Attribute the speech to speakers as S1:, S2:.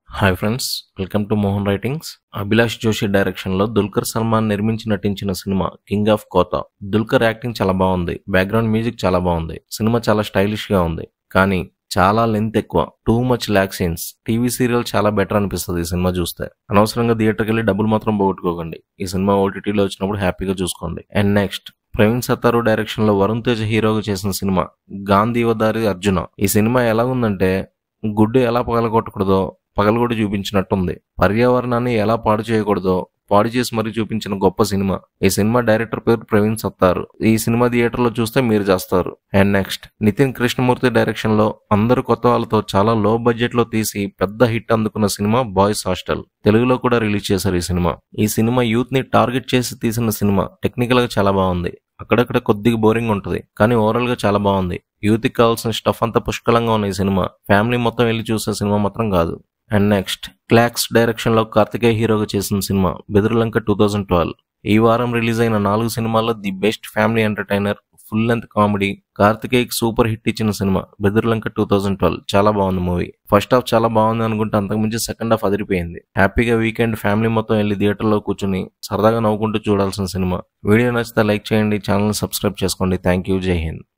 S1: hi friends welcome to Mohan writings Abhilash Joshi direction లో దుల్కర్ సల్మాన్ నిర్మించి నటించిన సినిమా కింగ్ ఆఫ్ కోతా దుల్కర్ యాక్టింగ్ చాలా బాగుంది బ్యాక్గ్రౌండ్ మ్యూజిక్ చాలా బాగుంది సినిమా చాలా స్టైలిష్ గా ఉంది కానీ చాలా లెంత్ ఎక్కువ too much lag scenes TV serial చాలా బెటర్ అనిపిస్తుంది ఈ సినిమా చూస్తే అనవసరంగా థియేటర్కి వెళ్ళి డబ్బులు మాత్రం పోగొట్టుకోకండి ఈ సినిమా ఓటీటీలో వచ్చినప్పుడు హ్యాపీగా చూసుకోండి and next Praveen Sattaru direction లో వరుణ్ తేజ్ హీరోగా చేసిన సినిమా గాంధీవదారి అర్జున ఈ సినిమా ఎలా ఉందంటే గుడ్డు ఎలా పగలగొట్టకూడదో పగలగొట్టి చూపించినట్టుంది పర్యావరణాన్ని ఎలా పాడు చేయకూడదో పాడు చేసి మరీ చూపించిన గొప్ప సినిమా ఈ సినిమా డైరెక్టర్ పేరు ప్రవీణ్ సత్తారు ఈ సినిమా థియేటర్ లో చూస్తే మీరు చేస్తారు and next Nithin Krishnamurthy direction లో అందరు కొత్త వాళ్ళతో చాలా లో బడ్జెట్ లో తీసి పెద్ద హిట్ అందుకున్న సినిమా బాయ్స్ హాస్టల్ తెలుగులో కూడా రిలీజ్ చేశారు ఈ సినిమా ఈ సినిమా యూత్ ని టార్గెట్ చేసి తీసిన సినిమా టెక్నికల్ గా చాలా బాగుంది అక్కడక్కడ కొద్దిగా బోరింగ్ ఉంటుంది కానీ ఓవరాల్ గా చాలా బాగుంది యూత్ కి కావాల్సిన స్టఫ్ అంతా పుష్కలంగా ఉన్న ఈ సినిమా ఫ్యామిలీ మొత్తం వెళ్ళి చూసే సినిమా మాత్రం కాదు అండ్ నెక్స్ట్ క్లాక్స్ డైరెక్షన్ లో కార్తికేయ హీరోగా చేసిన సినిమా బెదురులంక టూ థౌజండ్ ట్వెల్వ్ ఈ వారం రిలీజ్ అయిన నాలుగు సినిమాల్లో the best family entertainer full length comedy కార్తికేయకి సూపర్ హిట్ ఇచ్చిన సినిమా బెదురులంక టూ థౌజండ్ ట్వెల్వ్ చాలా బాగుంది మూవీ ఫస్ట్ హాఫ్ చాలా బాగుంది అనుకుంటే అంతకుమించి సెకండ్ హాఫ్ అదిరిపోయింది హ్యాపీగా వీకెండ్ ఫ్యామిలీ మొత్తం వెళ్ళి థియేటర్లో కూర్చుని సరదాగా నవ్వుకుంటూ చూడాల్సిన సినిమా వీడియో నచ్చితే లైక్ చేయండి ఛానల్ సబ్స్క్రైబ్ చేసుకోండి థ్యాంక్ యూ జై హింద్